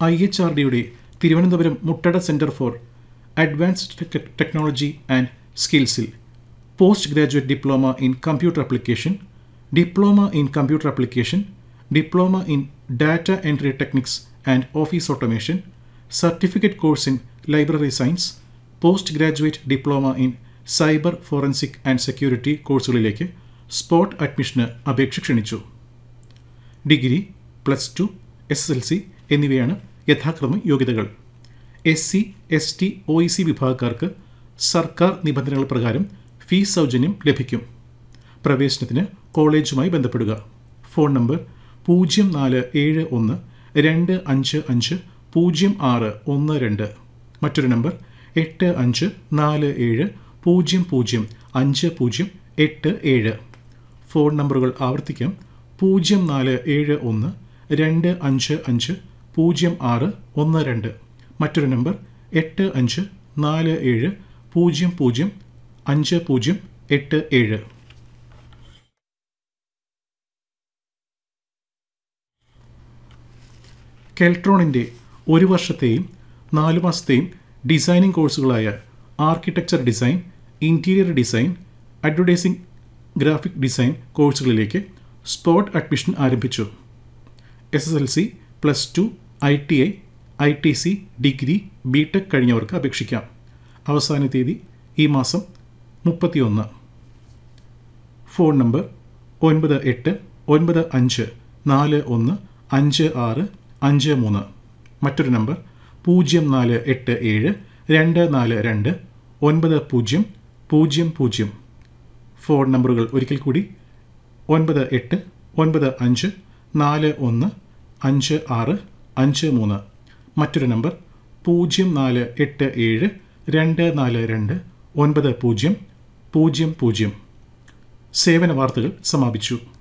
I H R ഡിയുടെ Thiruvananthapuram Muttada centre for advanced technology and സ്കിൽസിൽ post graduate diploma in computer application diploma in computer application diploma in data entry techniques and office automation certificate course in library science post graduate diploma in cyber forensic and security കോഴ്സുകളിലേക്ക് spot അഡ്മിഷന് അപേക്ഷ ക്ഷണിച്ചു degree plus two S S L C എന്നിവയാണ് യഥാക്രമ യോഗ്യതകൾ S C S T O E C വിഭാഗക്കാർക്ക് സർക്കാർ നിബന്ധനകൾ പ്രകാരം ഫീസ് സൗജന്യം ലഭിക്കും പ്രവേശനത്തിന് കോളേജുമായി ബന്ധപ്പെടുക ഫോൺ നമ്പർ പൂജ്യം നാല് ഏഴ് ഒന്ന് രണ്ട് അഞ്ച് അഞ്ച് പൂജ്യം ആറ് ഒന്ന് രണ്ട് മറ്റൊരു നമ്പർ എട്ട് അഞ്ച് നാല് ഏഴ് പൂജ്യം പൂജ്യം അഞ്ച് പൂജ്യം എട്ട് ഏഴ് ഫോൺ നമ്പറുകൾ ആവർത്തിക്കാം പൂജ്യം നാല് ഏഴ് ഒന്ന് രണ്ട് അഞ്ച് അഞ്ച് പൂജ്യം ആറ് ഒന്ന് രണ്ട് മറ്റൊരു നമ്പർ എട്ട് അഞ്ച് നാല് ഏഴ് പൂജ്യം പൂജ്യം അഞ്ച് പൂജ്യം എട്ട് ഏഴ് കെൽട്രോണിൻ്റെ ഒരു വർഷത്തെയും നാല് മാസത്തെയും ഡിസൈനിങ് കോഴ്സുകളായ architecture design interior design advertising graphic design കോഴ്സുകളിലേക്ക് സ്പോട്ട് അഡ്മിഷൻ ആരംഭിച്ചു S S L C plus two I T I I T C degree B tech കഴിഞ്ഞവർക്ക് അപേക്ഷിക്കാം അവസാന തീയതി ഈ മാസം മുപ്പത്തിയൊന്ന് ഫോൺ നമ്പർ ഒൻപത് എട്ട് ഒൻപത് അഞ്ച് നാല് ഒന്ന് അഞ്ച് ആറ് അഞ്ച് മൂന്ന് മറ്റൊരു നമ്പർ പൂജ്യം നാല് എട്ട് ഏഴ് രണ്ട് നാല് രണ്ട് ഒൻപത് പൂജ്യം പൂജ്യം പൂജ്യം ഫോൺ നമ്പറുകൾ ഒരിക്കൽ കൂടി ഒൻപത് എട്ട് ഒൻപത് അഞ്ച് നാല് ഒന്ന് അഞ്ച് ആറ് അഞ്ച് മൂന്ന് മറ്റൊരു നമ്പർ പൂജ്യം നാല് എട്ട് ഏഴ് രണ്ട് നാല് രണ്ട് ഒൻപത് പൂജ്യം പൂജ്യം പൂജ്യം സേവന വാർത്തകൾ സമാപിച്ചു